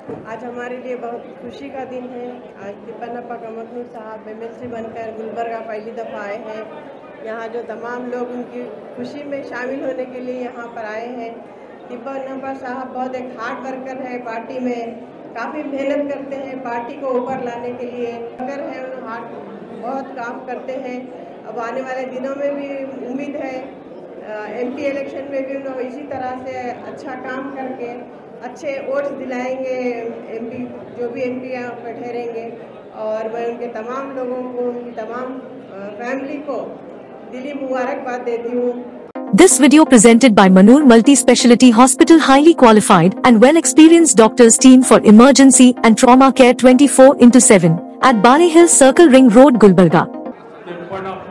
आज हमारे लिए बहुत खुशी का दिन है आज तिप्पन्नप्पा कमकनूर साहब एम बनकर गुलबर्गा पहली दफ़ा आए हैं यहाँ जो तमाम लोग उनकी खुशी में शामिल होने के लिए यहाँ पर आए हैं तिप्पन्नप्पा साहब बहुत एक हार्ड वर्कर है पार्टी में काफ़ी मेहनत करते हैं पार्टी को ऊपर लाने के लिए वर्कर है उन्होंने हार्ड बहुत काम करते हैं अब आने वाले दिनों में भी उम्मीद है एमपी इलेक्शन में भी उन्होंने इसी तरह से अच्छा काम करके अच्छे वोट्स दिलाएंगे एमपी जो भी एमपी यहाँ पर ठहरेंगे और मैं उनके तमाम लोगों को उनकी तमाम फैमिली को दिली मुबारकबाद देती हूँ This video presented by Manur Multi-Speciality Hospital highly qualified and well-experienced doctors team for emergency and trauma care 24 into 7 at Bali Hill Circle Ring Road Gulbarga. Thippannappa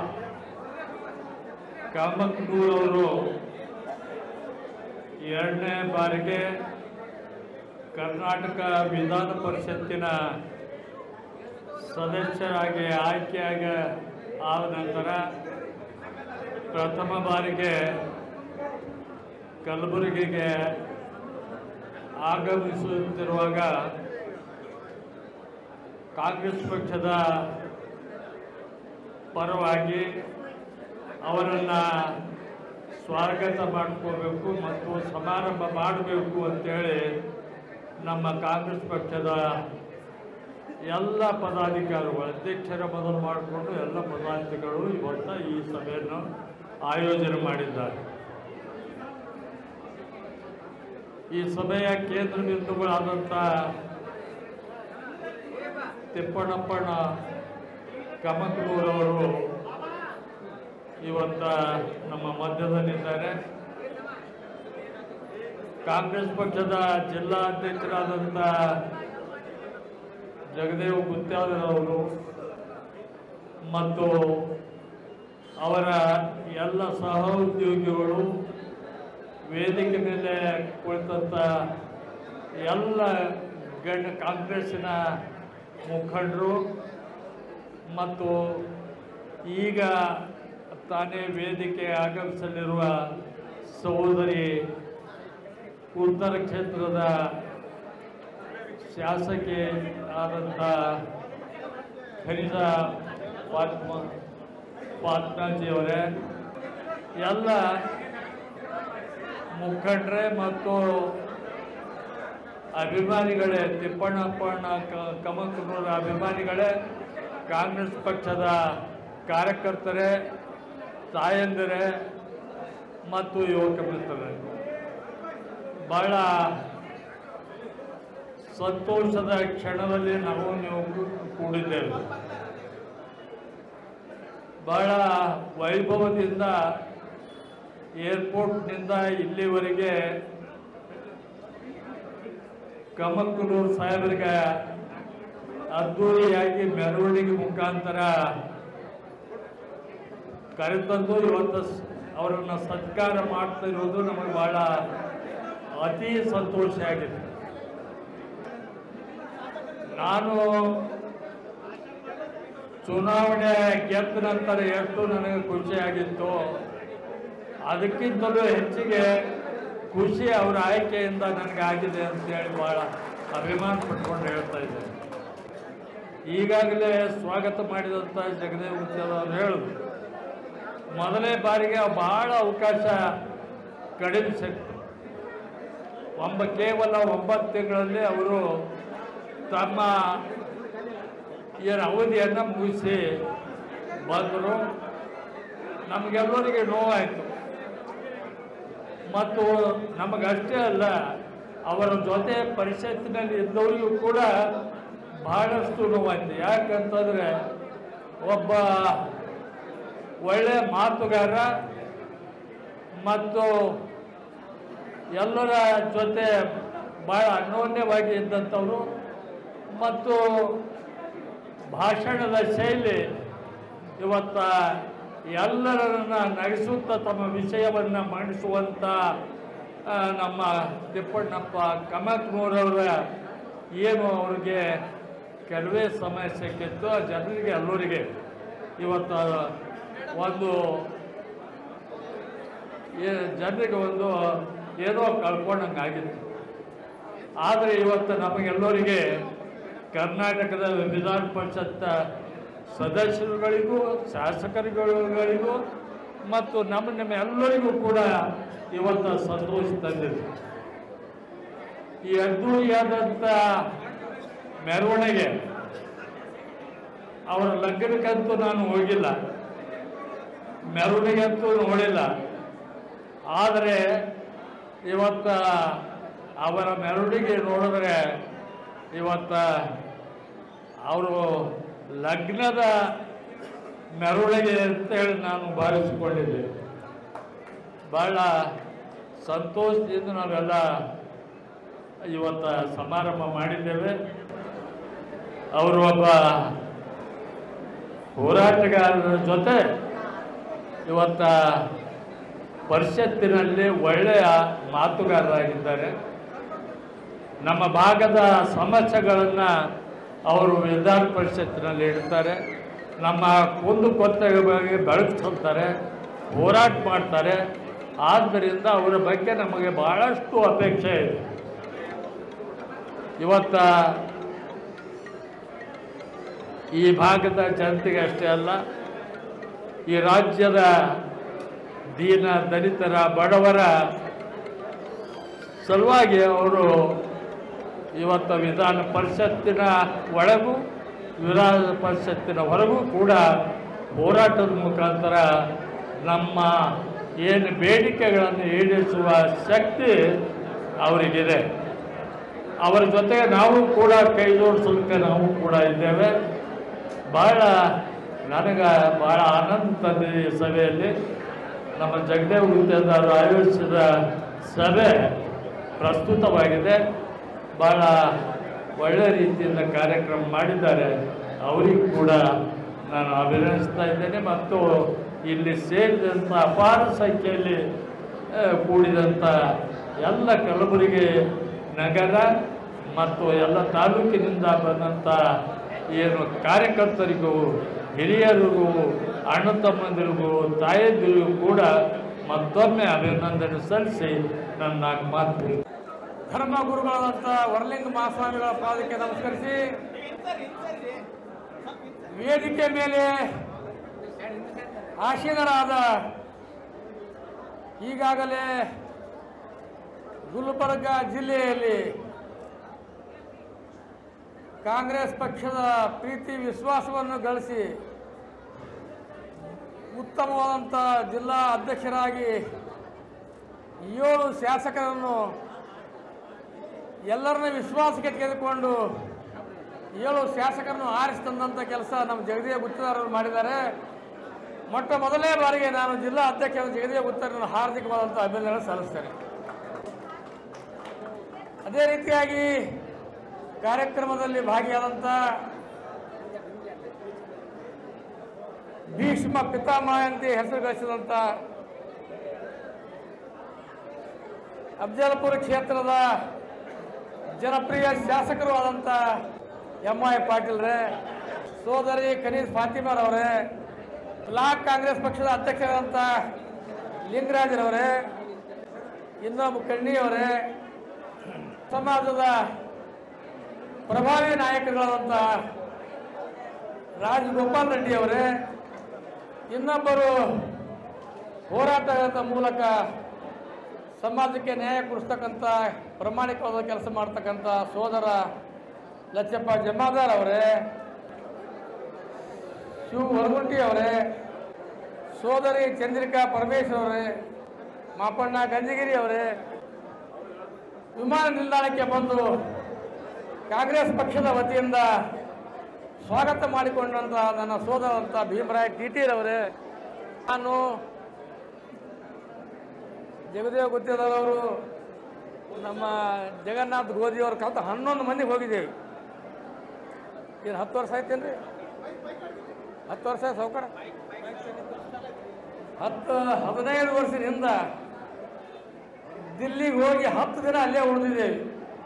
ಕಾಮಕ್ನೂರವರು ಎರಡನೇ ಬಾರಿಗೆ ಕರ್ನಾಟಕ ವಿಧಾನ ಪರಿಷತ್ತಿನ ಸದಸ್ಯರಾಗಿ ಆಯ್ಕೆಯಾಗ ಆದ ನಂತರ ಪ್ರಥಮ ಬಾರಿಗೆ ಕಲಬುರಗಿಗೆ ಆಗಮಿಸುತ್ತಿರುವಾಗ ಕಾಂಗ್ರೆಸ್ ಪಕ್ಷದ ಪರವಾಗಿ ಅವರನ್ನು ಸ್ವಾಗತ ಮಾಡ್ಕೋಬೇಕು ಮತ್ತು ಸಮಾರಂಭ ಮಾಡಬೇಕು ಅಂತೇಳಿ ನಮ್ಮ ಕಾಂಗ್ರೆಸ್ ಪಕ್ಷದ ಎಲ್ಲ ಪದಾಧಿಕಾರಿಗಳು ಅಧ್ಯಕ್ಷರ ಮೊದಲು ಮಾಡಿಕೊಂಡು ಎಲ್ಲ ಪದಾಧಿಕಾರಿಗಳು ಇವತ್ತು ಈ ಸಭೆಯನ್ನು ಆಯೋಜನೆ ಮಾಡಿದ್ದಾರೆ ಈ ಸಭೆಯ ಕೇಂದ್ರ ಬಿಂದುಗಳಾದಂಥ ತಿಪ್ಪಣ್ಣಪ್ಪಣ್ಣ ಕಮಕಲೂರವರು ಇವತ್ತ ನಮ್ಮ ಮಧ್ಯದಲ್ಲಿದ್ದಾರೆ ಕಾಂಗ್ರೆಸ್ ಪಕ್ಷದ ಜಿಲ್ಲಾಧ್ಯಕ್ಷರಾದಂಥ ಜಗದೇವ್ ಗುತ್ಯಾದರವರು ಮತ್ತು ಅವರ ಎಲ್ಲ ಸಹೋದ್ಯೋಗಿಗಳು ವೇದಿಕೆ ಮೇಲೆ ಕುಳಿತಂಥ ಎಲ್ಲ ಗಣ್ಯ ಕಾಂಗ್ರೆಸ್ಸಿನ ಮುಖಂಡರು ಮತ್ತು ಈಗ ತಾನೇ ವೇದಿಕೆ ಆಗಮಿಸಲಿರುವ ಸಹೋದರಿ ಉತ್ತರ ಕ್ಷೇತ್ರದ ಶಾಸಕಿ ಆದಂಥ ಖನಿಜ ಪಾತ್ಮ ಪಾತ್ನಾಜಿಯವರೇ ಎಲ್ಲ ಮುಖಂಡರೇ ಮತ್ತು ಅಭಿಮಾನಿಗಳೇ ತಿಪ್ಪಣ್ಣಪ್ಪಣ್ಣ ಕ ಕಮಕನೂರ ಅಭಿಮಾನಿಗಳೇ ಕಾಂಗ್ರೆಸ್ ಪಕ್ಷದ ಕಾರ್ಯಕರ್ತರೇ ತಾಯಂದಿರೇ ಮತ್ತು ಯುವಕ ಮಿತ್ರರೇ ಬಹಳ ಸಂತೋಷದ ಕ್ಷಣದಲ್ಲಿ ನಾವು ನೀವು ಕೂಡಿದ್ದೇವೆ ಬಹಳ ವೈಭವದಿಂದ ಏರ್ಪೋರ್ಟ್ನಿಂದ ಇಲ್ಲಿವರೆಗೆ ಕಮಕನೂರು ಸಾಹೇಬರಿಗೆ ಅದ್ದೂರಿಯಾಗಿ ಮೆರವಣಿಗೆ ಮುಖಾಂತರ ಕರೆತಂದು ಇವತ್ತು ಸ್- ಅವರನ್ನು ಸತ್ಕಾರ ಮಾಡ್ತಾ ಇರೋದು ನಮಗೆ ಬಹಳ ಅತಿ ಸಂತೋಷ ಆಗಿದೆ ನಾನು ಚುನಾವಣೆ ಗೆದ್ದ ನಂತರ ಎಷ್ಟು ನನಗೆ ಖುಷಿಯಾಗಿತ್ತು ಅದಕ್ಕಿಂತಲೂ ಹೆಚ್ಚಿಗೆ ಖುಷಿ ಅವರ ಆಯ್ಕೆಯಿಂದ ನನಗೆ ಆಗಿದೆ ಅಂತೇಳಿ ಭಾಳ ಅಭಿಮಾನ ಪಟ್ಕೊಂಡು ಹೇಳ್ತಾ ಇದ್ದೇನೆ ಈಗಾಗಲೇ ಸ್ವಾಗತ ಮಾಡಿದಂಥ ಜಗದೇವ್ ಗುತ್ತೇದಾರ್ ಅವರು ಹೇಳಿದ್ರು ಮೊದಲನೇ ಬಾರಿಗೆ ಭಾಳ ಅವಕಾಶ ಕಡಿಮೆ ಸಿಕ್ತು ಒಂಬ ಕೇವಲ ಒಂಬತ್ತು ತಿಂಗಳಲ್ಲಿ ಅವರು ತಮ್ಮ ಏನು ಅವಧಿಯನ್ನು ಮುಗಿಸಿ ಬಂದರು ನಮಗೆಲ್ಲರಿಗೆ ನೋವಾಯಿತು ಮತ್ತು ನಮಗಷ್ಟೇ ಅಲ್ಲ ಅವರ ಜೊತೆ ಪರಿಷತ್ತಿನಲ್ಲಿ ಇದ್ದವರಿಗೂ ಕೂಡ ಬಹಳಷ್ಟು ನೋವಾಯಿತು ಯಾಕಂತಂದರೆ ಒಬ್ಬ ಒಳ್ಳೆಯ ಮಾತುಗಾರ ಮತ್ತು ಎಲ್ಲರ ಜೊತೆ ಭಾಳ ಅನ್ಯೋನ್ಯವಾಗಿ ಇದ್ದಂಥವರು ಮತ್ತು ಭಾಷಣದ ಶೈಲಿ ಇವತ್ತ ಎಲ್ಲರನ್ನ ನಗಿಸುತ್ತಾ ತಮ್ಮ ವಿಷಯವನ್ನು ಮಂಡಿಸುವಂಥ ಆ, ನಮ್ಮ ತಿಪ್ಪಣ್ಣಪ್ಪ ಕಮಕ್ನೂರವರ ಏನು ಅವ್ರಿಗೆ ಕೆಲವೇ ಸಮಯ ಸಿಕ್ಕಿತ್ತು ಆ ಜನರಿಗೆ ಎಲ್ಲರಿಗೆ ಇವತ್ತು ಒಂದು ಏ- ಜನರಿಗೆ ಒಂದು ಏನೋ ಕಳ್ಕೊಂಡಂಗೆ ಆಗಿತ್ತು ಆದರೆ ಇವತ್ತು ನಮಗೆಲ್ಲರಿಗೆ ಕರ್ನಾಟಕದ ವಿಧಾನ ಪರಿಷತ್ ಸದಸ್ಯರುಗಳಿಗೂ ಶಾಸಕರುಗಳಿಗೂ ಮತ್ತು ನಮ್ಮ ನಿಮ್ಮ ಎಲ್ಲರಿಗೂ ಕೂಡ ಇವತ್ತು ಸಂತೋಷ ತಂದಿದೆ ಈ ಅದ್ದೂರಿಯಾದಂಥ ಮೆರವಣಿಗೆ ಅವರ ಲಗ್ನಕ್ಕಂತೂ ನಾನು ಹೋಗಿಲ್ಲ ಮೆರವಣಿಗೆ ಅಂತೂ ನೋಡಿಲ್ಲ ಆದರೆ ಇವತ್ತ ಅವರ ಮೆರವಣಿಗೆ ನೋಡಿದ್ರೆ ಇವತ್ತ ಅವರು ಲಗ್ನದ ಮೆರವಣಿಗೆ ಅಂತೇಳಿ ನಾನು ಭಾವಿಸಿಕೊಂಡಿದ್ದೆ ಭಾಳ ಸಂತೋಷದಿಂದ ನಾವೆಲ್ಲ ಇವತ್ತು ಸಮಾರಂಭ ಮಾಡಿದ್ದೇವೆ ಅವರು ಒಬ್ಬ ಹೋರಾಟಗಾರರ ಜೊತೆ ಇವತ್ತ ಪರಿಷತ್ತಿನಲ್ಲಿ ಒಳ್ಳೆಯ ಮಾತುಗಾರರಾಗಿದ್ದಾರೆ ನಮ್ಮ ಭಾಗದ ಸಮಸ್ಯೆಗಳನ್ನು ಅವರು ವಿಧಾನ ಪರಿಷತ್ತಿನಲ್ಲಿ ಇಡ್ತಾರೆ ನಮ್ಮ ಕುಂದು ಕೊರತೆಗಳ ಬಗ್ಗೆ ಬೆಳಕು ಚೆಲ್ತಾರೆ ಹೋರಾಟ ಮಾಡ್ತಾರೆ ಆದ್ದರಿಂದ ಅವರ ಬಗ್ಗೆ ನಮಗೆ ಭಾಳಷ್ಟು ಅಪೇಕ್ಷೆ ಇದೆ ಇವತ್ತ ಈ ಭಾಗದ ಜನತೆಗೆ ಅಷ್ಟೇ ಅಲ್ಲ ಈ ರಾಜ್ಯದ ದೀನ ದಲಿತರ ಬಡವರ ಸಲುವಾಗಿ ಅವರು ಇವತ್ತು ವಿಧಾನ ಪರಿಷತ್ತಿನ ಒಳಗೂ ವಿಧಾನ ಪರಿಷತ್ತಿನ ಹೊರಗೂ ಕೂಡ ಹೋರಾಟದ ಮುಖಾಂತರ ನಮ್ಮ ಏನು ಬೇಡಿಕೆಗಳನ್ನು ಈಡೇರಿಸುವ ಶಕ್ತಿ ಅವರಿಗಿದೆ ಅವರ ಜೊತೆಗೆ ನಾವು ಕೂಡ ಕೈ ಜೋಡಿಸೋದಕ್ಕೆ ನಾವು ಕೂಡ ಇದ್ದೇವೆ ಭಾಳ ನನಗೆ ಭಾಳ ಆನಂದ ತಂದಿದೆ ಈ ಸಭೆಯಲ್ಲಿ ನಮ್ಮ ಜಗದೇವ್ ಗುತ್ತೇದಾರರು ಆಯೋಜಿಸಿದ ಸಭೆ ಪ್ರಸ್ತುತವಾಗಿದೆ ಭಾಳ ಒಳ್ಳೆಯ ರೀತಿಯಿಂದ ಕಾರ್ಯಕ್ರಮ ಮಾಡಿದ್ದಾರೆ ಅವರಿಗೂ ಕೂಡ ನಾನು ಅಭಿನಂದಿಸ್ತಾ ಇದ್ದೇನೆ ಮತ್ತು ಇಲ್ಲಿ ಸೇರಿದಂಥ ಅಪಾರ ಸಂಖ್ಯೆಯಲ್ಲಿ ಆ, ಕೂಡಿದಂಥ ಎಲ್ಲ ಕಲಬುರಗಿ ನಗರ ಮತ್ತು ಎಲ್ಲ ತಾಲೂಕಿನಿಂದ ಬಂದಂಥ ಏನು ಕಾರ್ಯಕರ್ತರಿಗೂ ಹಿರಿಯರಿಗೂ ಅಣ್ಣ ತಮ್ಮಂದಿರಿಗೂ ತಾಯಂದಿರಿಗೂ ಕೂಡ ಮತ್ತೊಮ್ಮೆ ಅಭಿನಂದನೆ ಸಲ್ಲಿಸಿ ನನ್ನ ನಾಲ್ಕು ಮಾತು ಧರ್ಮ ಗುರುಗಳಾದಂಥ ವರಲಿಂಗ ಮಹಾಸ್ವಾಮಿಗಳ ಪಾದಕ್ಕೆ ನಮಸ್ಕರಿಸಿ ವೇದಿಕೆ ಮೇಲೆ ಆಸೀನರಾದ ಈಗಾಗಲೇ ಗುಲ್ಬರ್ಗ ಜಿಲ್ಲೆಯಲ್ಲಿ ಕಾಂಗ್ರೆಸ್ ಪಕ್ಷದ ಪ್ರೀತಿ ವಿಶ್ವಾಸವನ್ನು ಗಳಿಸಿ ಉತ್ತಮವಾದಂಥ ಜಿಲ್ಲಾ ಅಧ್ಯಕ್ಷರಾಗಿ ಏಳು ಶಾಸಕರನ್ನು ಎಲ್ಲರನ್ನ ವಿಶ್ವಾಸಕ್ಕೆ ತೆಗೆದುಕೊಂಡು ಏಳು ಶಾಸಕರನ್ನು ಆರಿಸಿ ತಂದಂಥ ಕೆಲಸ ನಮ್ಮ ಜಗದೀಯ ಗುತ್ತದಾರರು ಮಾಡಿದ್ದಾರೆ ಮೊಟ್ಟ ಮೊದಲನೇ ಬಾರಿಗೆ ನಾನು ಜಿಲ್ಲಾ ಅಧ್ಯಕ್ಷ ಜಗದೀಯ ಗುತ್ತರನ್ನು ಹಾರ್ದಿಕವಾದಂಥ ಅಭಿನಂದನೆ ಸಲ್ಲಿಸ್ತೇನೆ ಅದೇ ರೀತಿಯಾಗಿ ಕಾರ್ಯಕ್ರಮದಲ್ಲಿ ಭಾಗಿಯಾದಂಥ ಭೀಷ್ಮ ಪಿತಾಮಹ ಅಂತ ಹೆಸರು ಗಳಿಸಿದಂಥ ಅಫಜಲ್ಪುರ ಕ್ಷೇತ್ರದ ಜನಪ್ರಿಯ ಶಾಸಕರು ಆದಂಥ ಎಂ ಐ ಪಾಟೀಲ್ರೇ ಸೋದರಿ ಕನೀಸ್ ಫಾತಿಮಾರವರೇ ಬ್ಲಾಕ್ ಕಾಂಗ್ರೆಸ್ ಪಕ್ಷದ ಅಧ್ಯಕ್ಷರಾದಂಥ ಲಿಂಗರಾಜರವರೇ ಇನ್ನೊಬ್ಬ ಕಣ್ಣಿಯವರೇ ಸಮಾಜದ ಪ್ರಭಾವಿ ನಾಯಕರುಗಳಾದಂಥ ರಾಜಗೋಪಾಲ್ ರೆಡ್ಡಿ ಅವರೇ ಇನ್ನೊಬ್ಬರು ಹೋರಾಟದ ಮೂಲಕ ಸಮಾಜಕ್ಕೆ ನ್ಯಾಯ ಕೊಡಿಸ್ತಕ್ಕಂಥ ಪ್ರಾಮಾಣಿಕವಾದ ಕೆಲಸ ಮಾಡ್ತಕ್ಕಂಥ ಸೋದರ ಲಚ್ಚಪ್ಪ ಜಮಾದಾರ್ ಅವರೇ ಶಿವ ಹೊರಗುಂಟಿ ಅವರೇ ಸೋದರಿ ಚಂದ್ರಿಕಾ ಪರಮೇಶ್ವರ್ ಅವರೇ ಮಾಪಣ್ಣ ಗಂಜಗಿರಿ ಅವರೇ ವಿಮಾನ ನಿಲ್ದಾಣಕ್ಕೆ ಬಂದು ಕಾಂಗ್ರೆಸ್ ಪಕ್ಷದ ವತಿಯಿಂದ ಸ್ವಾಗತ ಮಾಡಿಕೊಂಡಂಥ ನನ್ನ ಸೋದರಂಥ ಭೀಮರಾಯ್ ಟಿಟಿರವರೇ ನಾನು ಜಗದೇವ ಗುತ್ತೇದಾರವರು ನಮ್ಮ ಜಗನ್ನಾಥ್ ಗೋಧಿಯವ್ರ ಕಲ್ತ ಹನ್ನೊಂದು ಮಂದಿ ಹೋಗಿದ್ದೇವೆ ಏನು ಹತ್ತು ವರ್ಷ ಆಯ್ತೇನ್ರಿ ಹತ್ತು ವರ್ಷ ಸೌಕರ ಹತ್ತು ಹದಿನೈದು ವರ್ಷದಿಂದ ದಿಲ್ಲಿಗೆ ಹೋಗಿ ಹತ್ತು ದಿನ ಅಲ್ಲೇ ಉಳಿದಿದ್ದೇವೆ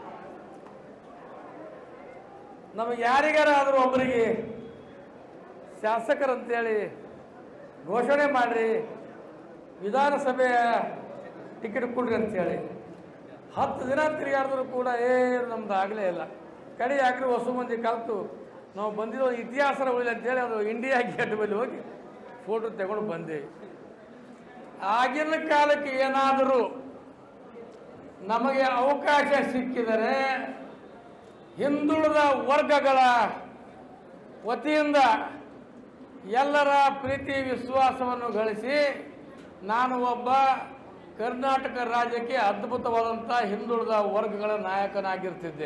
ನಮಗೆ ಯಾರಿಗಾರ ಆದರೂ ಒಬ್ಬರಿಗೆ ಶಾಸಕರಂತೇಳಿ ಘೋಷಣೆ ಮಾಡಿರಿ ವಿಧಾನಸಭೆಯ ಟಿಕೆಟ್ ಕೊಡ್ರಿ ಅಂತೇಳಿ ಹತ್ತು ದಿನ ತಿರುಗಾಡಿದ್ರು ಕೂಡ ಏನು ನಮ್ದು ಆಗಲೇ ಇಲ್ಲ ಕಡೆ ಹಾಕಿ ಹೊಸ ಮಂದಿ ಕಲಿತು ನಾವು ಬಂದಿರೋ ಇತಿಹಾಸನ ಉಳಿಲಿ ಅಂತೇಳಿ ಅದು ಇಂಡಿಯಾ ಗೇಟ್ ಬಳಿ ಹೋಗಿ ಫೋಟೋ ತಗೊಂಡು ಬಂದೇವಿ ಆಗಿನ ಕಾಲಕ್ಕೆ ಏನಾದರೂ ನಮಗೆ ಅವಕಾಶ ಸಿಕ್ಕಿದರೆ ಹಿಂದುಳಿದ ವರ್ಗಗಳ ವತಿಯಿಂದ ಎಲ್ಲರ ಪ್ರೀತಿ ವಿಶ್ವಾಸವನ್ನು ಗಳಿಸಿ ನಾನು ಒಬ್ಬ ಕರ್ನಾಟಕ ರಾಜ್ಯಕ್ಕೆ ಅದ್ಭುತವಾದಂಥ ಹಿಂದುಳಿದ ವರ್ಗಗಳ ನಾಯಕನಾಗಿರ್ತಿದ್ದೆ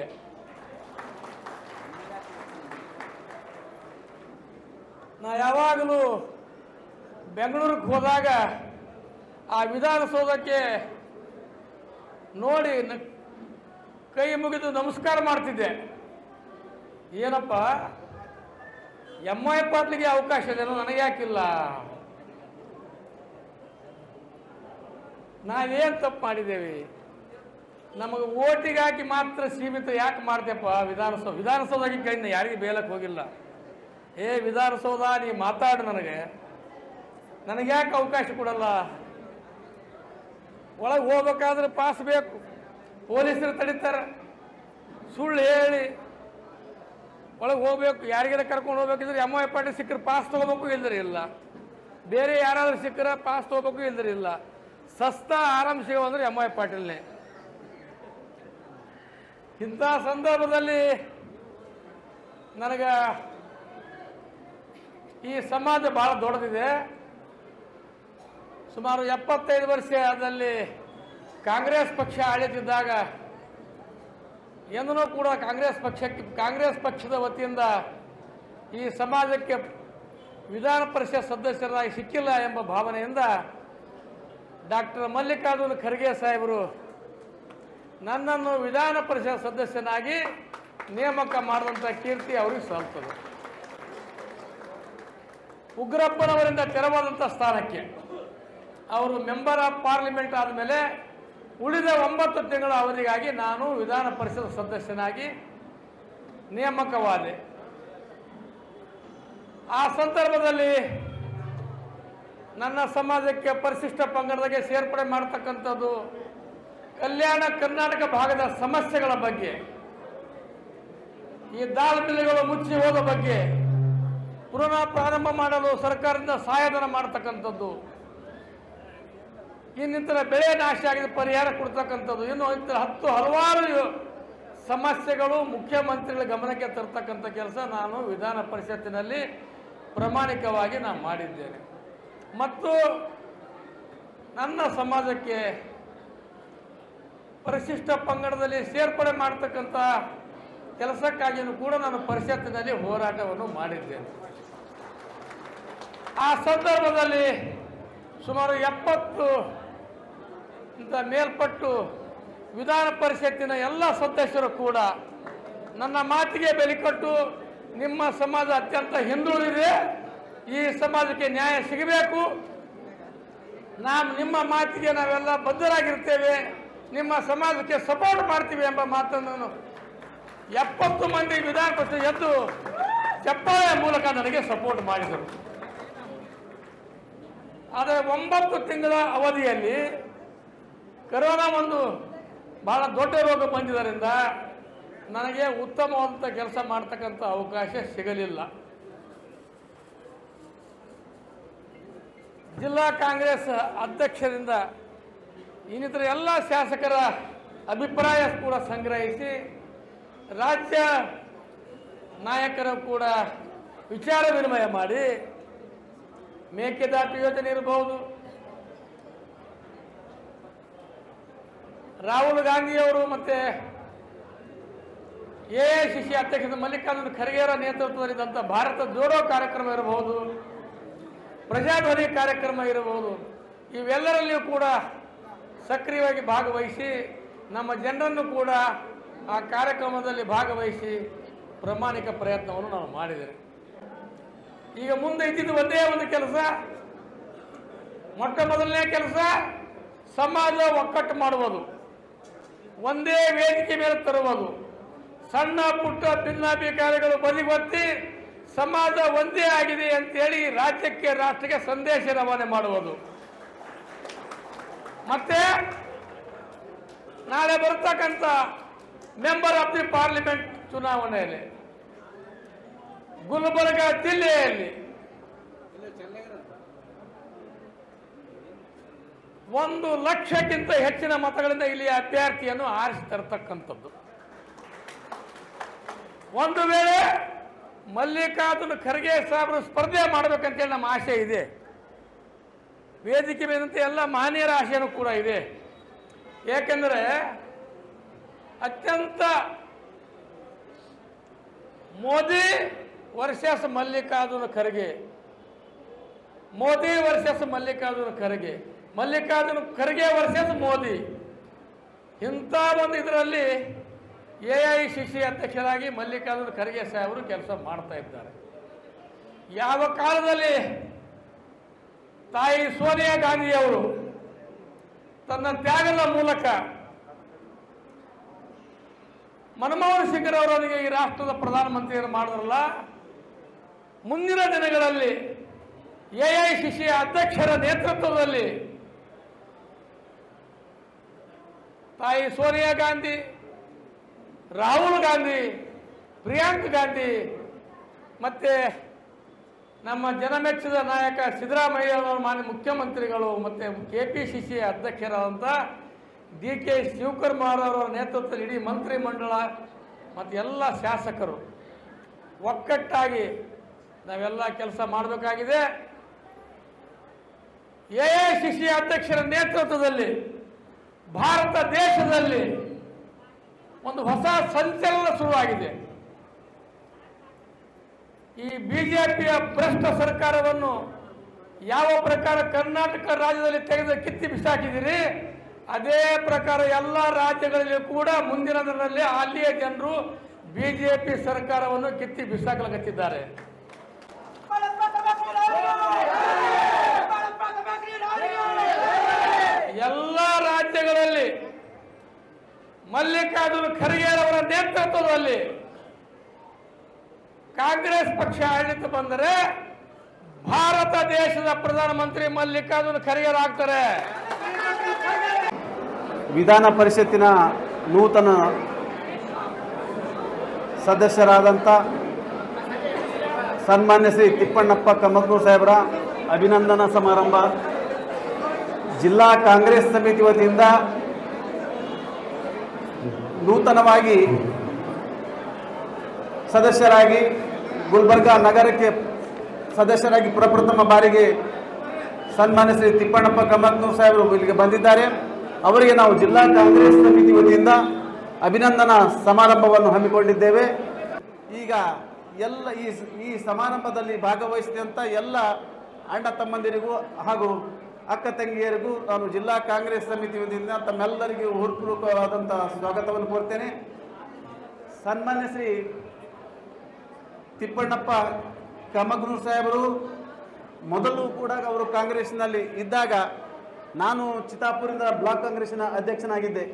ನಾ ಯಾವಾಗಲೂ ಬೆಂಗಳೂರಿಗೆ ಹೋದಾಗ ಆ ವಿಧಾನಸೌಧಕ್ಕೆ ನೋಡಿ ನ- ಕೈ ಮುಗಿದು ನಮಸ್ಕಾರ ಮಾಡ್ತಿದ್ದೆ ಏನಪ್ಪ ಎಂ ಐ ಪಾಟ್ಲಿಗೆ ಅವಕಾಶ ಇದೆಯೋ ನನಗೆ ಯಾಕಿಲ್ಲ ನಾವೇನು ತಪ್ಪು ಮಾಡಿದ್ದೇವೆ ನಮಗೆ ಓಟಿಗೆ ಹಾಕಿ ಮಾತ್ರ ಸೀಮಿತ ಯಾಕೆ ಮಾಡ್ದೆಪ್ಪ ವಿಧಾನಸೌಧ ವಿಧಾನಸೌಧಕ್ಕೆ ಕೈ ಯಾರಿಗೆ ಬೇಲಕ್ಕೆ ಹೋಗಿಲ್ಲ ಏ ವಿಧಾನಸೌಧ ನೀ ಮಾತಾಡು ನನಗೆ ನನಗೆ ಯಾಕೆ ಅವಕಾಶ ಕೊಡಲ್ಲ ಒಳಗೆ ಹೋಗ್ಬೇಕಾದ್ರೆ ಪಾಸ್ ಬೇಕು ಪೊಲೀಸರು ತಡೀತಾರೆ ಸುಳ್ಳು ಹೇಳಿ ಒಳಗೆ ಹೋಗ್ಬೇಕು ಯಾರಿಗಾರ ಕರ್ಕೊಂಡು ಹೋಗ್ಬೇಕಿದ್ರೆ ಎಮ್ ಐ ಪಾಟಿ ಸಿಕ್ಕರೆ ಪಾಸ್ ತೊಗೋಬೇಕು ಇಲ್ದ್ರೆ ಇಲ್ಲ ಬೇರೆ ಯಾರಾದ್ರೂ ಸಿಕ್ಕರೆ ಪಾಸ್ ತೊಗೋಬೇಕು ಇಲ್ದ್ರೆ ಇಲ್ಲ ಸಸ್ತಾ ಆರಾಮ್ ಸಿಗೋ ಅಂದ್ರೆ ಎಮ್ ಐ ಪಾಟೀಲ್ನೇ ಇಂಥ ಸಂದರ್ಭದಲ್ಲಿ ನನಗೆ ಈ ಸಮಾಜ ಭಾಳ ದೊಡ್ಡದಿದೆ ಸುಮಾರು ಎಪ್ಪತ್ತೈದು ವರ್ಷದಲ್ಲಿ ಕಾಂಗ್ರೆಸ್ ಪಕ್ಷ ಆಳಿತಿದ್ದಾಗ ಎಂದೂ ಕೂಡ ಕಾಂಗ್ರೆಸ್ ಪಕ್ಷಕ್ಕೆ ಕಾಂಗ್ರೆಸ್ ಪಕ್ಷದ ವತಿಯಿಂದ ಈ ಸಮಾಜಕ್ಕೆ ವಿಧಾನ ಪರಿಷತ್ ಸದಸ್ಯರಾಗಿ ಸಿಕ್ಕಿಲ್ಲ ಎಂಬ ಭಾವನೆಯಿಂದ ಡಾಕ್ಟರ್ ಮಲ್ಲಿಕಾರ್ಜುನ ಖರ್ಗೆ ಸಾಹೇಬರು ನನ್ನನ್ನು ವಿಧಾನ ಪರಿಷತ್ ಸದಸ್ಯನಾಗಿ ನೇಮಕ ಮಾಡಿದಂಥ ಕೀರ್ತಿ ಅವರಿಗೆ ಸಲ್ತದೆ ಉಗ್ರಪ್ಪನವರಿಂದ ತೆರವಾದಂಥ ಸ್ಥಾನಕ್ಕೆ ಅವರು ಮೆಂಬರ್ ಆಫ್ ಪಾರ್ಲಿಮೆಂಟ್ ಆದಮೇಲೆ ಉಳಿದ ಒಂಬತ್ತು ತಿಂಗಳ ಅವಧಿಗಾಗಿ ನಾನು ವಿಧಾನ ಪರಿಷತ್ ಸದಸ್ಯನಾಗಿ ನೇಮಕವಾದೆ ಆ ಸಂದರ್ಭದಲ್ಲಿ ನನ್ನ ಸಮಾಜಕ್ಕೆ ಪರಿಶಿಷ್ಟ ಪಂಗಡದಾಗೆ ಸೇರ್ಪಡೆ ಮಾಡ್ತಕ್ಕಂಥದ್ದು ಕಲ್ಯಾಣ ಕರ್ನಾಟಕ ಭಾಗದ ಸಮಸ್ಯೆಗಳ ಬಗ್ಗೆ ಈ ದಾಲ್ ಮಿಲ್ಗಳು ಮುಚ್ಚಿ ಹೋದ ಬಗ್ಗೆ ಪುನಃ ಪ್ರಾರಂಭ ಮಾಡಲು ಸರ್ಕಾರದಿಂದ ಸಹಾಯಧನ ಮಾಡ್ತಕ್ಕಂಥದ್ದು ಇನ್ನಿತರ ಬೆಳೆ ನಾಶ ಆಗಿದೆ ಪರಿಹಾರ ಕೊಡ್ತಕ್ಕಂಥದ್ದು ಇನ್ನು ಇಂಥ ಹತ್ತು ಹಲವಾರು ಸಮಸ್ಯೆಗಳು ಮುಖ್ಯಮಂತ್ರಿಗಳ ಗಮನಕ್ಕೆ ತರ್ತಕ್ಕಂಥ ಕೆಲಸ ನಾನು ವಿಧಾನ ಪರಿಷತ್ತಿನಲ್ಲಿ ಪ್ರಾಮಾಣಿಕವಾಗಿ ನಾನು ಮಾಡಿದ್ದೇನೆ ಮತ್ತು ನನ್ನ ಸಮಾಜಕ್ಕೆ ಪರಿಶಿಷ್ಟ ಪಂಗಡದಲ್ಲಿ ಸೇರ್ಪಡೆ ಮಾಡ್ತಕ್ಕಂಥ ಕೆಲಸಕ್ಕಾಗಿಯೂ ಕೂಡ ನಾನು ಪರಿಷತ್ತಿನಲ್ಲಿ ಹೋರಾಟವನ್ನು ಮಾಡಿದ್ದೇನೆ ಆ ಸಂದರ್ಭದಲ್ಲಿ ಸುಮಾರು ಎಪ್ಪತ್ತು ಇಂಥ ಮೇಲ್ಪಟ್ಟು ವಿಧಾನ ಪರಿಷತ್ತಿನ ಎಲ್ಲ ಸದಸ್ಯರು ಕೂಡ ನನ್ನ ಮಾತಿಗೆ ಬೆಲೆ ಕೊಟ್ಟು ನಿಮ್ಮ ಸಮಾಜ ಅತ್ಯಂತ ಹಿಂದುಳಿದಿದೆ ಈ ಸಮಾಜಕ್ಕೆ ನ್ಯಾಯ ಸಿಗಬೇಕು ನಾವು ನಿಮ್ಮ ಮಾತಿಗೆ ನಾವೆಲ್ಲ ಬದ್ಧರಾಗಿರ್ತೇವೆ ನಿಮ್ಮ ಸಮಾಜಕ್ಕೆ ಸಪೋರ್ಟ್ ಮಾಡ್ತೀವಿ ಎಂಬ ಮಾತನ್ನು ಎಪ್ಪತ್ತು ಮಂದಿ ವಿಧಾನ ಪರಿಷತ್ ಎದ್ದು ಚಪ್ಪಾಳೆಯ ಮೂಲಕ ನನಗೆ ಸಪೋರ್ಟ್ ಮಾಡಿದರು ಆದರೆ ಒಂಬತ್ತು ತಿಂಗಳ ಅವಧಿಯಲ್ಲಿ ಕರೋನಾ ಒಂದು ಬಹಳ ದೊಡ್ಡ ರೋಗ ಬಂದಿದ್ದರಿಂದ ನನಗೆ ಉತ್ತಮವಾದಂಥ ಕೆಲಸ ಮಾಡ್ತಕ್ಕಂಥ ಅವಕಾಶ ಸಿಗಲಿಲ್ಲ ಜಿಲ್ಲಾ ಕಾಂಗ್ರೆಸ್ ಅಧ್ಯಕ್ಷರಿಂದ ಇನ್ನಿತರ ಎಲ್ಲ ಶಾಸಕರ ಅಭಿಪ್ರಾಯ ಕೂಡ ಸಂಗ್ರಹಿಸಿ ರಾಜ್ಯ ನಾಯಕರು ಕೂಡ ವಿಚಾರ ವಿನಿಮಯ ಮಾಡಿ ಮೇಕೆದಾಟು ಯೋಜನೆ ಇರಬಹುದು ರಾಹುಲ್ ಗಾಂಧಿಯವರು ಮತ್ತೆ ಎ ಐ ಸಿ ಸಿ ಅಧ್ಯಕ್ಷ ಮಲ್ಲಿಕಾರ್ಜುನ ಖರ್ಗೆಯವರ ನೇತೃತ್ವದಲ್ಲಿದ್ದಂಥ ಭಾರತ ಜೋಡೋ ಕಾರ್ಯಕ್ರಮ ಇರಬಹುದು ಪ್ರಜಾಧ್ವನಿ ಕಾರ್ಯಕ್ರಮ ಇರಬಹುದು ಇವೆಲ್ಲರಲ್ಲಿಯೂ ಕೂಡ ಸಕ್ರಿಯವಾಗಿ ಭಾಗವಹಿಸಿ ನಮ್ಮ ಜನರನ್ನು ಕೂಡ ಆ ಕಾರ್ಯಕ್ರಮದಲ್ಲಿ ಭಾಗವಹಿಸಿ ಪ್ರಾಮಾಣಿಕ ಪ್ರಯತ್ನವನ್ನು ನಾವು ಮಾಡಿದ್ದೇವೆ ಈಗ ಮುಂದೆ ಇದ್ದಿದ್ದು ಒಂದೇ ಒಂದು ಕೆಲಸ ಮೊಟ್ಟ ಮೊದಲನೇ ಕೆಲಸ ಸಮಾಜ ಒಕ್ಕಟ್ಟು ಮಾಡುವುದು ಒಂದೇ ವೇದಿಕೆ ಮೇಲೆ ತರುವುದು ಸಣ್ಣ ಪುಟ್ಟ ಭಿನ್ನಾಭಿಕಾರಿಗಳು ಬದಿಗೊತ್ತಿ ಸಮಾಜ ಒಂದೇ ಆಗಿದೆ ಅಂತೇಳಿ ರಾಜ್ಯಕ್ಕೆ ರಾಷ್ಟ್ರಕ್ಕೆ ಸಂದೇಶ ರವಾನೆ ಮಾಡುವುದು ಮತ್ತೆ ನಾಳೆ ಬರ್ತಕ್ಕಂಥ ಮೆಂಬರ್ ಆಫ್ ದಿ ಪಾರ್ಲಿಮೆಂಟ್ ಚುನಾವಣೆಯಲ್ಲಿ ಗುಲ್ಬರ್ಗ ಜಿಲ್ಲೆಯಲ್ಲಿ ಒಂದು ಲಕ್ಷಕ್ಕಿಂತ ಹೆಚ್ಚಿನ ಮತಗಳಿಂದ ಇಲ್ಲಿ ಅಭ್ಯರ್ಥಿಯನ್ನು ಆರಿಸಿ ತರತಕ್ಕಂಥದ್ದು ಒಂದು ವೇಳೆ ಮಲ್ಲಿಕಾರ್ಜುನ ಖರ್ಗೆ ಸಾಹೇಬರು ಸ್ಪರ್ಧೆ ಮಾಡಬೇಕಂತೇಳಿ ನಮ್ಮ ಆಶೆ ಇದೆ ವೇದಿಕೆ ಮೇಲಂತೆ ಎಲ್ಲ ಮಾನ್ಯರ ಆಶೆನೂ ಕೂಡ ಇದೆ ಏಕೆಂದರೆ ಅತ್ಯಂತ Modi versus Mallikarjuna Kharge Modi versus Mallikarjuna Kharge Mallikarjuna Kharge versus Modi ಇಂಥ ಒಂದು ಇದರಲ್ಲಿ ಎ ಐ ಸಿ ಸಿ ಅಧ್ಯಕ್ಷರಾಗಿ ಮಲ್ಲಿಕಾರ್ಜುನ ಖರ್ಗೆ ಸಾಹೇಬರು ಕೆಲಸ ಮಾಡ್ತಾ ಇದ್ದಾರೆ ಯಾವ ಕಾಲದಲ್ಲಿ ತಾಯಿ ಸೋನಿಯಾ ಗಾಂಧಿಯವರು ತನ್ನ ತ್ಯಾಗದ ಮೂಲಕ ಮನಮೋಹನ್ ಸಿಂಗ್ರವರೊಂದಿಗೆ ಈ ರಾಷ್ಟ್ರದ ಪ್ರಧಾನಮಂತ್ರಿಯನ್ನು ಮಾಡಿದ್ರಲ್ಲ ಮುಂದಿನ ದಿನಗಳಲ್ಲಿ ಎ ಐ ಸಿ ಸಿ ಅಧ್ಯಕ್ಷರ ನೇತೃತ್ವದಲ್ಲಿ ತಾಯಿ ಸೋನಿಯಾ ಗಾಂಧಿ ರಾಹುಲ್ ಗಾಂಧಿ ಪ್ರಿಯಾಂಕ್ ಗಾಂಧಿ ಮತ್ತೆ ನಮ್ಮ ಜನಮೆಚ್ಚಿದ ನಾಯಕ ಸಿದ್ದರಾಮಯ್ಯ ಅವರ ಮಾನ್ಯ ಮುಖ್ಯಮಂತ್ರಿಗಳು ಮತ್ತು ಕೆ ಪಿ ಸಿ ಸಿ ಅಧ್ಯಕ್ಷರಾದಂಥ ಡಿ ಕೆ ಶಿವಕುಮಾರ್ ಅವರ ನೇತೃತ್ವದಲ್ಲಿ ಇಡೀ ಮಂತ್ರಿಮಂಡಲ ಮತ್ತು ಎಲ್ಲ ಶಾಸಕರು ಒಕ್ಕಟ್ಟಾಗಿ ನಾವೆಲ್ಲ ಕೆಲಸ ಮಾಡಬೇಕಾಗಿದೆ ಎ ಐ ಸಿ ಸಿ ಅಧ್ಯಕ್ಷರ ನೇತೃತ್ವದಲ್ಲಿ ಭಾರತ ದೇಶದಲ್ಲಿ ಒಂದು ಹೊಸ ಸಂಚಲನ ಶುರುವಾಗಿದೆ ಈ ಬಿಜೆಪಿಯ ಭ್ರಷ್ಟ ಸರ್ಕಾರವನ್ನು ಯಾವ ಪ್ರಕಾರ ಕರ್ನಾಟಕ ರಾಜ್ಯದಲ್ಲಿ ತೆಗೆದು ಕಿತ್ತಿ ಬಿಸಾಕಿದಿರಿ ಅದೇ ಪ್ರಕಾರ ಎಲ್ಲ ರಾಜ್ಯಗಳಲ್ಲಿ ಕೂಡ ಮುಂದಿನ ದಿನದಲ್ಲಿ ಅಲ್ಲಿಯ ಜನರು ಬಿಜೆಪಿ ಸರ್ಕಾರವನ್ನು ಕಿತ್ತಿ ಬಿಸಾಕಲಾಗುತ್ತಿದ್ದಾರೆ ಎಲ್ಲ ರಾಜ್ಯಗಳಲ್ಲಿ ಮಲ್ಲಿಕಾರ್ಜುನ ಖರ್ಗೆ ಅವರ ನೇತೃತ್ವದಲ್ಲಿ ಕಾಂಗ್ರೆಸ್ ಪಕ್ಷ ಆಡಳಿತ ಬಂದರೆ ಭಾರತ ದೇಶದ ಪ್ರಧಾನಮಂತ್ರಿ ಮಲ್ಲಿಕಾರ್ಜುನ ಖರ್ಗೆರಾಗ್ತಾರೆ ವಿಧಾನ ಪರಿಷತ್ತಿನ ನೂತನ ಸದಸ್ಯರಾದಂಥ ಸನ್ಮಾನ್ಯ ಶ್ರೀ ತಿಪ್ಪಣ್ಣಪ್ಪ ಕಮಗ್ನೂರ್ ಸಾಹೇಬರ ಅಭಿನಂದನಾ ಸಮಾರಂಭ ಜಿಲ್ಲಾ ಕಾಂಗ್ರೆಸ್ ಸಮಿತಿ ವತಿಯಿಂದ ನೂತನವಾಗಿ ಸದಸ್ಯರಾಗಿ ಗುಲ್ಬರ್ಗ ನಗರಕ್ಕೆ ಸದಸ್ಯರಾಗಿ ಪ್ರಪ್ರಥಮ ಬಾರಿಗೆ ಸನ್ಮಾನ್ಯ ಶ್ರೀ ತಿಪ್ಪಣ್ಣಪ್ಪ ಕಮಕ್ನೂರ್ ಸಾಹೇಬರು ಇಲ್ಲಿಗೆ ಬಂದಿದ್ದಾರೆ ಅವರಿಗೆ ನಾವು ಜಿಲ್ಲಾ ಕಾಂಗ್ರೆಸ್ ಸಮಿತಿ ವತಿಯಿಂದ ಅಭಿನಂದನಾ ಸಮಾರಂಭವನ್ನು ಹಮ್ಮಿಕೊಂಡಿದ್ದೇವೆ ಈಗ ಎಲ್ಲ ಈ ಈ ಸಮಾರಂಭದಲ್ಲಿ ಭಾಗವಹಿಸಿದಂಥ ಎಲ್ಲ ಅಣ್ಣ ತಮ್ಮಂದಿರಿಗೂ ಹಾಗೂ ಅಕ್ಕ ತಂಗಿಯರಿಗೂ ನಾನು ಜಿಲ್ಲಾ ಕಾಂಗ್ರೆಸ್ ಸಮಿತಿ ವತಿಯಿಂದ ತಮ್ಮೆಲ್ಲರಿಗೂ ಹೃತ್ಪೂರ್ವಕವಾದಂಥ ಸ್ವಾಗತವನ್ನು ಕೋರ್ತೇನೆ ಸನ್ಮಾನ್ಯ ಶ್ರೀ ತಿಪ್ಪಣ್ಣಪ್ಪ ಕಮಗ್ನೂರ್ ಸಾಹೇಬರು ಮೊದಲು ಕೂಡ ಅವರು ಕಾಂಗ್ರೆಸ್ನಲ್ಲಿ ಇದ್ದಾಗ ನಾನು ಚಿತ್ತಾಪುರದ ಬ್ಲಾಕ್ ಕಾಂಗ್ರೆಸ್ಸಿನ ಅಧ್ಯಕ್ಷನಾಗಿದ್ದೆ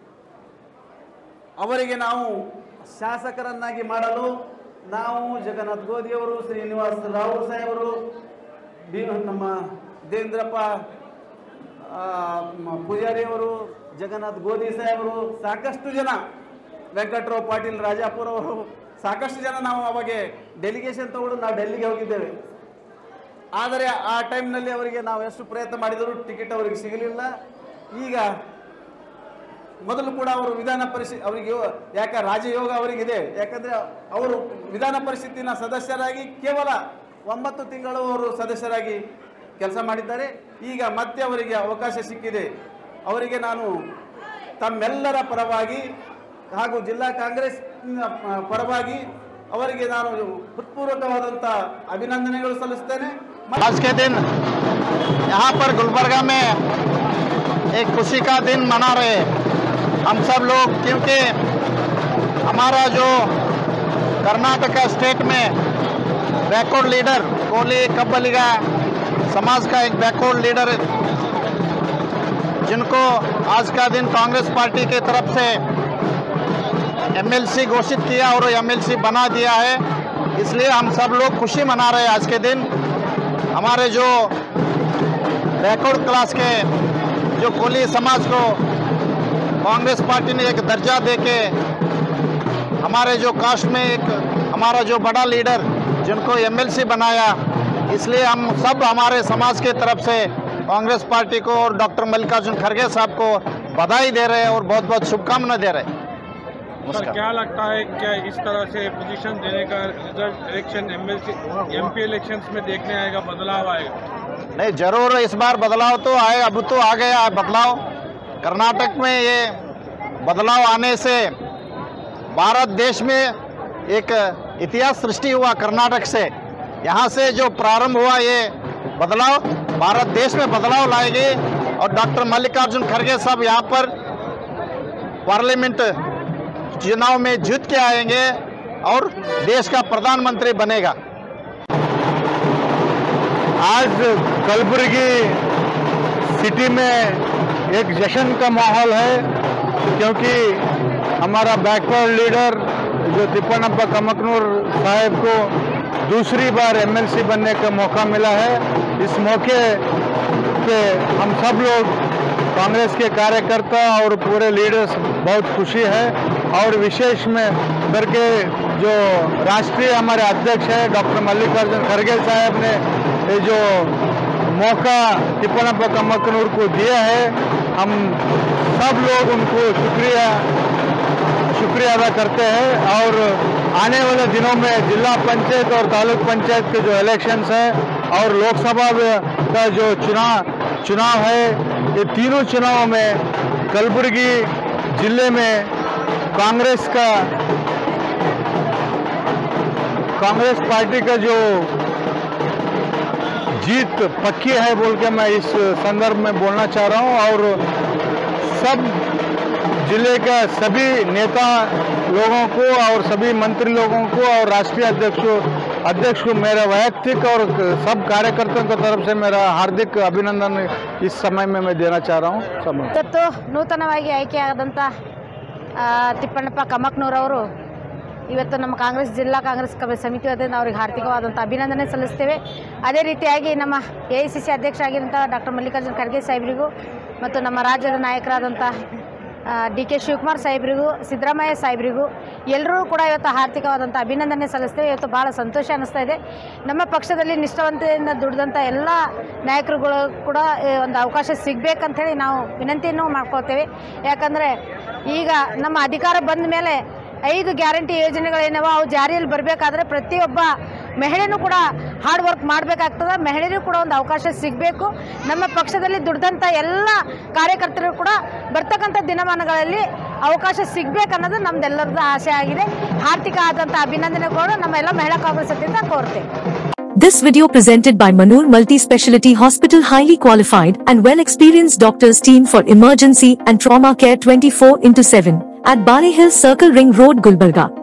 ಅವರಿಗೆ ನಾವು ಶಾಸಕರನ್ನಾಗಿ ಮಾಡಲು ನಾವು ಜಗನ್ನಾಥ್ ಗೋಧಿಯವರು ಶ್ರೀನಿವಾಸ್ ರಾವ್ ಸಾಹೇಬರು ಬಿ ನಮ್ಮ ದೇವೇಂದ್ರಪ್ಪ ಆ, ಮ- ಪೂಜಾರಿಯವರು ಜಗನ್ನಾಥ್ ಗೋಧಿ ಸಾಹೇಬರು ಸಾಕಷ್ಟು ಜನ ವೆಂಕಟರಾವ್ ಪಾಟೀಲ್ ರಾಜಾಪುರ ಅವರು ಸಾಕಷ್ಟು ಜನ ನಾವು ಅವಾಗ ಡೆಲಿಗೇಷನ್ ತಗೊಂಡು ನಾವು ಡೆಲ್ಲಿಗೆ ಹೋಗಿದ್ದೇವೆ ಆದರೆ ಆ ಟೈಮ್ನಲ್ಲಿ ಅವರಿಗೆ ನಾವು ಎಷ್ಟು ಪ್ರಯತ್ನ ಮಾಡಿದರೂ ಟಿಕೆಟ್ ಅವರಿಗೆ ಸಿಗಲಿಲ್ಲ ಈಗ ಮೊದಲು ಕೂಡ ಅವರು ವಿಧಾನ ಪರಿಷತ್ ಅವರಿಗೆ ಯೋ- ಯಾಕೆ ರಾಜಯೋಗ ಅವರಿಗಿದೆ ಯಾಕಂದ್ರೆ ಅವರು ವಿಧಾನ ಪರಿಷತ್ತಿನ ಸದಸ್ಯರಾಗಿ ಕೇವಲ ಒಂಬತ್ತು ತಿಂಗಳು ಅವರು ಸದಸ್ಯರಾಗಿ ಕೆಲಸ ಮಾಡಿದ್ದಾರೆ ಈಗ ಮತ್ತೆ ಅವರಿಗೆ ಅವಕಾಶ ಸಿಕ್ಕಿದೆ ಅವರಿಗೆ ನಾನು ತಮ್ಮೆಲ್ಲರ ಪರವಾಗಿ ಹಾಗೂ ಜಿಲ್ಲಾ ಕಾಂಗ್ರೆಸ್ ಪರವಾಗಿ ಅವರಿಗೆ ನಾನು ಹೃತ್ಪೂರ್ವಕವಾದಂಥ ಅಭಿನಂದನೆಗಳು ಸಲ್ಲಿಸ್ತೇನೆ आज के दिन यहाँ पर गुलबर्गा में एक खुशी का दिन मना रहे हैं हम सब लोग क्योंकि हमारा जो कर्नाटका स्टेट में बैकवर्ड लीडर कोहली कब्बलिगा समाज का एक बैकवर्ड लीडर जिनको आज का दिन कांग्रेस पार्टी की तरफ से एमएलसी घोषित किया और एमएलसी बना दिया है इसलिए हम सब लोग खुशी मना रहे हैं आज के दिन हमारे जो बैकवर्ड क्लास के जो कोली समाज को कांग्रेस पार्टी ने एक दर्जा दे के हमारे जो कास्ट में एक हमारा जो बड़ा लीडर जिनको एमएलसी बनाया इसलिए हम सब हमारे समाज के तरफ से कांग्रेस पार्टी को और डॉक्टर मल्लिकार्जुन खड़गे साहब को बधाई दे रहे हैं और बहुत बहुत शुभकामना दे रहे हैं सर नमस्कार क्या लगता है क्या इस तरह से पोजीशन देने का result election MLC MP elections में देखने आएगा बदलाव आएगा नहीं जरूर इस बार बदलाव तो आए अब तो आ गया है बदलाव कर्नाटक में ये बदलाव आने से भारत देश में एक इतिहास सृष्टि हुआ कर्नाटक से यहाँ से जो प्रारंभ हुआ ये बदलाव भारत देश में बदलाव लाएगी और डॉक्टर मल्लिकार्जुन खड़गे साहब यहाँ पर पार्लियामेंट चुनाव में जीत के आएंगे और देश का प्रधानमंत्री बनेगा आज कलबुर्गी सिटी में एक जश्न का माहौल है क्योंकि हमारा बैकवर्ड लीडर जो तिप्पणप्पा कमकनूर साहब को दूसरी बार एमएलसी बनने का मौका मिला है इस मौके पे हम सब लोग कांग्रेस के कार्यकर्ता और पूरे लीडर्स बहुत खुशी है और विशेष में करके जो राष्ट्रीय हमारे अध्यक्ष है डॉक्टर मल्लिकार्जुन खड़गे साहब ने ये जो मौका तिप्पणप्पा कमकनूर को दिया है हम सब लोग उनको शुक्रिया शुक्रिया अदा करते हैं और आने वाले दिनों में जिला पंचायत और तालुक पंचायत के जो इलेक्शंस हैं और लोकसभा में का जो चुनाव चुनाव है ये तीनों चुनावों में कलबुर्गी जिले में कांग्रेस का कांग्रेस पार्टी का जो जीत पक्की है बोल के मैं इस संदर्भ में बोलना चाह रहा हूँ और सब जिले का सभी नेता लोगों को और सभी मंत्री लोगों को और राष्ट्रीय अध्यक्षों अध्यक्ष को मेरा वैयक्तिक और सब कार्यकर्ताओं की तरफ से मेरा हार्दिक अभिनंदन इस समय में मैं देना चाह रहा हूँ समय ಇವತ್ತು ನೂತನವಾಗಿ ಆಯ್ಕೆಯಾದಂಥ ಆ, ತಿಪ್ಪಣ್ಣಪ್ಪ ಕಮಕ್ನೂರವರು ಇವತ್ತು ನಮ್ಮ ಕಾಂಗ್ರೆಸ್ ಜಿಲ್ಲಾ ಕಾಂಗ್ರೆಸ್ ಕಬ ಸಮಿತಿ ವತಿಯಿಂದ ಅವರಿಗೆ ಹಾರ್ದಿಕವಾದಂಥ ಅಭಿನಂದನೆ ಸಲ್ಲಿಸ್ತೇವೆ ಅದೇ ರೀತಿಯಾಗಿ ನಮ್ಮ ಎ ಐ ಸಿ ಸಿ ಅಧ್ಯಕ್ಷರಾಗಿರುವಂಥ ಡಾಕ್ಟರ್ ಮಲ್ಲಿಕಾರ್ಜುನ ಖರ್ಗೆ ಸಾಹೇಬರಿಗೂ ಮತ್ತು ನಮ್ಮ ರಾಜ್ಯದ ನಾಯಕರಾದಂಥ ಡಿ ಕೆ ಶಿವಕುಮಾರ್ ಸಾಹೇಬರಿಗೂ ಸಿದ್ದರಾಮಯ್ಯ ಸಾಹೇಬರಿಗೂ ಎಲ್ಲರೂ ಕೂಡ ಇವತ್ತು ಆರ್ಥಿಕವಾದಂಥ ಅಭಿನಂದನೆ ಸಲ್ಲಿಸ್ತೇವೆ ಇವತ್ತು ಭಾಳ ಸಂತೋಷ ಅನ್ನಿಸ್ತಾ ಇದೆ ನಮ್ಮ ಪಕ್ಷದಲ್ಲಿ ನಿಷ್ಠಾವಂತೆಯಿಂದ ದುಡಿದಂಥ ಎಲ್ಲ ನಾಯಕರುಗಳು ಕೂಡ ಈ ಒಂದು ಅವಕಾಶ ಸಿಗಬೇಕಂಥೇಳಿ ನಾವು ವಿನಂತಿಯನ್ನು ಮಾಡ್ಕೊಳ್ತೇವೆ ಯಾಕಂದರೆ ಈಗ ನಮ್ಮ ಅಧಿಕಾರ ಬಂದ ಮೇಲೆ ಐದು ಗ್ಯಾರಂಟಿ ಯೋಜನೆಗಳೇನವ ಅವು ಜಾರಿಯಲ್ಲಿ ಬರಬೇಕಾದ್ರೆ ಪ್ರತಿಯೊಬ್ಬ ಮಹಿಳೆನೂ ಕೂಡ ಹಾರ್ಡ್ ವರ್ಕ್ ಮಾಡಬೇಕಾಗ್ತದೆ ಮಹಿಳೆಯರಿಗೂ ಕೂಡ ಒಂದು ಅವಕಾಶ ಸಿಗಬೇಕು ನಮ್ಮ ಪಕ್ಷದಲ್ಲಿ ದುಡ್ದಂಥ ಎಲ್ಲ ಕಾರ್ಯಕರ್ತರು ಕೂಡ ಬರ್ತಕ್ಕಂಥ ದಿನಮಾನಗಳಲ್ಲಿ ಅವಕಾಶ ಸಿಗಬೇಕನ್ನೋದು ನಮ್ದೆಲ್ಲರದ್ದು ಆಸೆ ಆಗಿದೆ ಆರ್ಥಿಕ ಆದಂಥ ಅಭಿನಂದನೆಗಳು ನಮ್ಮ ಎಲ್ಲ ಮಹಿಳಾ ಕಾಂಗ್ರೆಸ್ ವತಿಯಿಂದ ಕೋರ್ತೇವೆ This video presented by Manur Multi Speciality Hospital highly qualified and well experienced doctors team for emergency and trauma care 24 into 7 at Bali Hill Circle Ring Road Gulbarga.